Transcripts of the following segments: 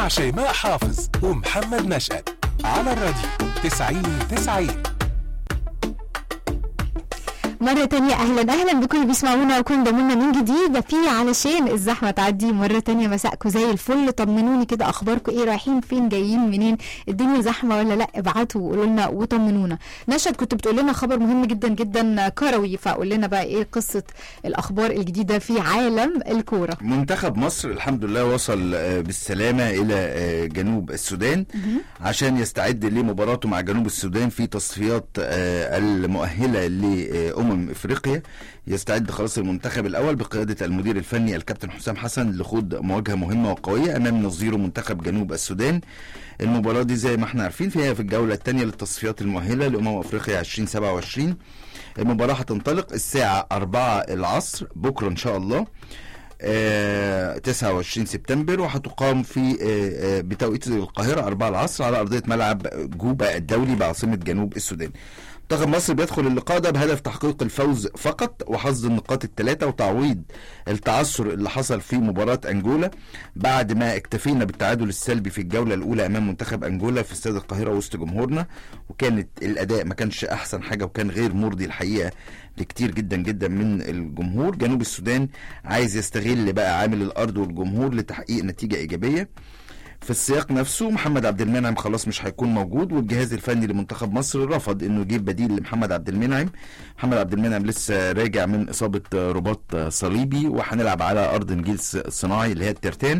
مع شيماء حافظ ومحمد نشأت على الراديو 90 90 مرة تانية أهلا أهلا بكل اللي بيسمعونا وكل ضمنا من جديد في علشان الزحمة تعدي مرة تانية مساءكم زي الفل طمنوني كده أخباركم إيه رايحين فين جايين منين الدنيا زحمة ولا لأ ابعتوا وقولوا لنا وطمنونا نشد كنت بتقول لنا خبر مهم جدا جدا كروي فقول لنا بقى إيه قصة الأخبار الجديدة في عالم الكورة منتخب مصر الحمد لله وصل آه، بالسلامة إلى آه، جنوب السودان عشان يستعد لمباراته مع جنوب السودان في تصفيات آه، المؤهلة لأمم إفريقيا يستعد خلاص المنتخب الأول بقيادة المدير الفني الكابتن حسام حسن لخوض مواجهة مهمة وقوية أمام نظيره منتخب جنوب السودان المباراة دي زي ما احنا عارفين فيها في الجولة الثانية للتصفيات المؤهلة لأمم أفريقيا 2027 المباراة هتنطلق الساعة 4 العصر بكرة إن شاء الله آه، 29 سبتمبر وهتقام في آه، آه، بتوقيت القاهرة 4 العصر على أرضية ملعب جوبا الدولي بعاصمة جنوب السودان منتخب مصر بيدخل اللقاء ده بهدف تحقيق الفوز فقط وحصد النقاط الثلاثة وتعويض التعثر اللي حصل في مباراة أنجولا بعد ما اكتفينا بالتعادل السلبي في الجولة الأولى أمام منتخب أنجولا في استاد القاهرة وسط جمهورنا وكانت الأداء ما كانش أحسن حاجة وكان غير مرضي الحقيقة لكتير جدا جدا من الجمهور جنوب السودان عايز يستغل بقى عامل الأرض والجمهور لتحقيق نتيجة إيجابية في السياق نفسه محمد عبد المنعم خلاص مش هيكون موجود والجهاز الفني لمنتخب مصر رفض انه يجيب بديل لمحمد عبد المنعم محمد عبد المنعم لسه راجع من اصابه رباط صليبي وهنلعب على ارض نجيل صناعي اللي هي الترتان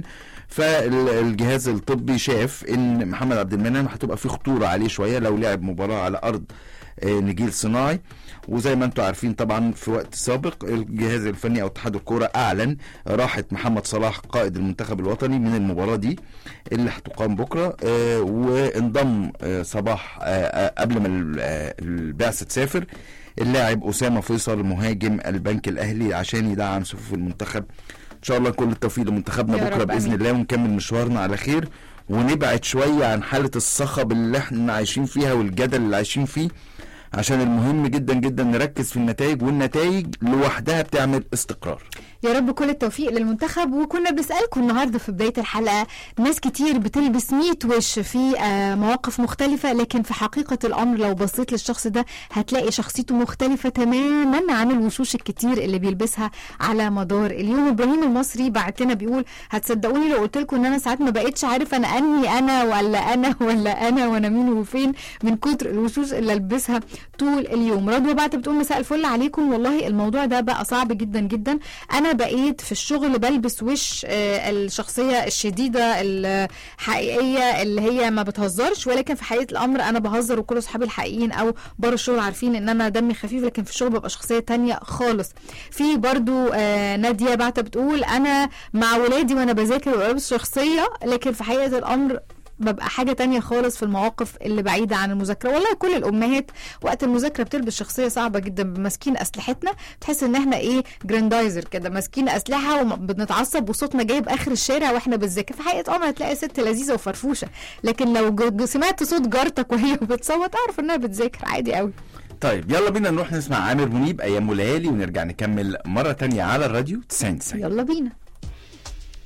فالجهاز الطبي شاف ان محمد عبد المنعم هتبقى في خطوره عليه شويه لو لعب مباراه على ارض آه، نجيل صناعي وزي ما انتم عارفين طبعا في وقت سابق الجهاز الفني او اتحاد الكوره اعلن راحه محمد صلاح قائد المنتخب الوطني من المباراه دي اللي هتقام بكره آه، وانضم آه، صباح آه، آه، قبل ما ال- آه، البعثه تسافر اللاعب اسامه فيصل مهاجم البنك الاهلي عشان يدعم صفوف المنتخب ان شاء الله كل التوفيق لمنتخبنا يا بكره رب، باذن آمين. الله ونكمل مشوارنا على خير ونبعد شويه عن حاله الصخب اللي احنا عايشين فيها والجدل اللي عايشين فيه عشان المهم جدا جدا نركز في النتائج والنتائج لوحدها بتعمل استقرار يا رب كل التوفيق للمنتخب وكنا بنسألكم النهارده في بداية الحلقة ناس كتير بتلبس 100 وش في آه، مواقف مختلفة لكن في حقيقة الأمر لو بصيت للشخص ده هتلاقي شخصيته مختلفة تماما عن الوشوش الكتير اللي بيلبسها على مدار اليوم إبراهيم المصري بعت لنا بيقول هتصدقوني لو قلت لكم إن أنا ساعات ما بقتش عارف أنا أنهي أنا ولا أنا ولا أنا وأنا مين وفين من كتر الوشوش اللي ألبسها طول اليوم رضوى بعت بتقول مساء الفل عليكم والله الموضوع ده بقى صعب جدا جدا انا بقيت في الشغل بلبس وش آه، الشخصيه الشديده الحقيقيه اللي هي ما بتهزرش ولكن في حقيقه الامر انا بهزر وكل اصحابي الحقيقيين او بره الشغل عارفين ان انا دمي خفيف لكن في الشغل ببقى شخصيه تانية خالص في برضو آه، ناديه بعت بتقول انا مع ولادي وانا بذاكر وبلبس شخصيه لكن في حقيقه الامر ببقى حاجة تانية خالص في المواقف اللي بعيدة عن المذاكرة والله كل الأمهات وقت المذاكرة بتلبس شخصية صعبة جدا ماسكين أسلحتنا بتحس إن إحنا إيه جراندايزر كده ماسكين أسلحة وبنتعصب وصوتنا جايب آخر الشارع وإحنا بنذاكر في حقيقة أمر هتلاقي ست لذيذة وفرفوشة لكن لو ج- سمعت صوت جارتك وهي بتصوت أعرف إنها بتذاكر عادي قوي طيب يلا بينا نروح نسمع عامر منيب ايام وليالي ونرجع نكمل مره تانية على الراديو 90 90 يلا بينا